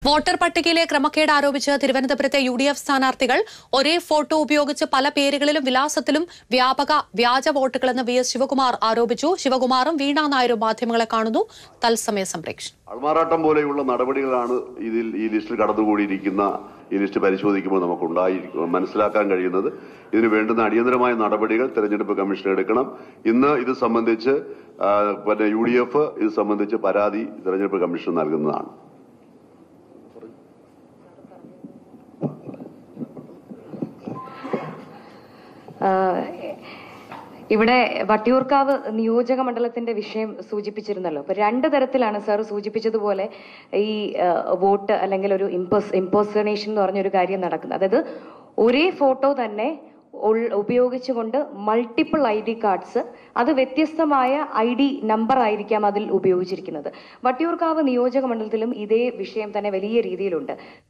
voter പട്ടികയിലെ ക്രമക്കേട് ആരോപിച്ച് തിരുവനന്തപുരത്തെ യു ഡി എഫ് സ്ഥാനാർത്ഥികൾ ഒരേ ഫോട്ടോ ഉപയോഗിച്ച് പല പേരുകളിലും വിലാസത്തിലും വ്യാപക വ്യാജ വോട്ടുകളെന്ന് വി എസ് ശിവകുമാർ ആരോപിച്ചു ശിവകുമാറും വീണ നായരും മാധ്യമങ്ങളെ കാണുന്നു തത്സമയ സംപ്രേക്ഷണം അൾമാറാട്ടം പോലെയുള്ള നടപടികളാണ് ഇതിൽ ഈ ലിസ്റ്റിൽ കടന്നുകൂടിയിരിക്കുന്ന ഈ ലിസ്റ്റ് പരിശോധിക്കുമ്പോൾ നമുക്ക് ഉണ്ടായിരിക്കും മനസ്സിലാക്കാൻ കഴിയുന്നത് ഇതിന് വേണ്ടുന്ന അടിയന്തരമായ നടപടികൾ തെരഞ്ഞെടുപ്പ് കമ്മീഷൻ എടുക്കണം ഇന്ന് ഇത് സംബന്ധിച്ച് ആ, പിന്നെ യു ഡി എഫ് ഇത് സംബന്ധിച്ച് പരാതി തെരഞ്ഞെടുപ്പ് കമ്മീഷൻ നൽകുന്നതാണ് ആഹ് ഇവിടെ വട്ടിയൂർക്കാവ് നിയോജക മണ്ഡലത്തിന്റെ വിഷയം സൂചിപ്പിച്ചിരുന്നല്ലോ അപ്പൊ രണ്ട് തരത്തിലാണ് സാർ സൂചിപ്പിച്ചതുപോലെ ഈ ആഹ് വോട്ട് അല്ലെങ്കിൽ ഒരു ഇമ്പോസ് ഇമ്പോസേണേഷൻ എന്ന് പറഞ്ഞൊരു കാര്യം നടക്കുന്നത് അതായത് ഒരേ ഫോട്ടോ തന്നെ ഉൾ- ഉപയോഗിച്ചുകൊണ്ട് മൾട്ടിപ്പിൾ ഐ ഡി കാർഡ്സ് അത് വ്യത്യസ്തമായ ഐ ഡി നമ്പർ ആയിരിക്കാം അതിൽ ഉപയോഗിച്ചിരിക്കുന്നത് വട്ടിയൂർക്കാവ് നിയോജക മണ്ഡലത്തിലും ഇതേ വിഷയം തന്നെ വലിയ രീതിയിലുണ്ട്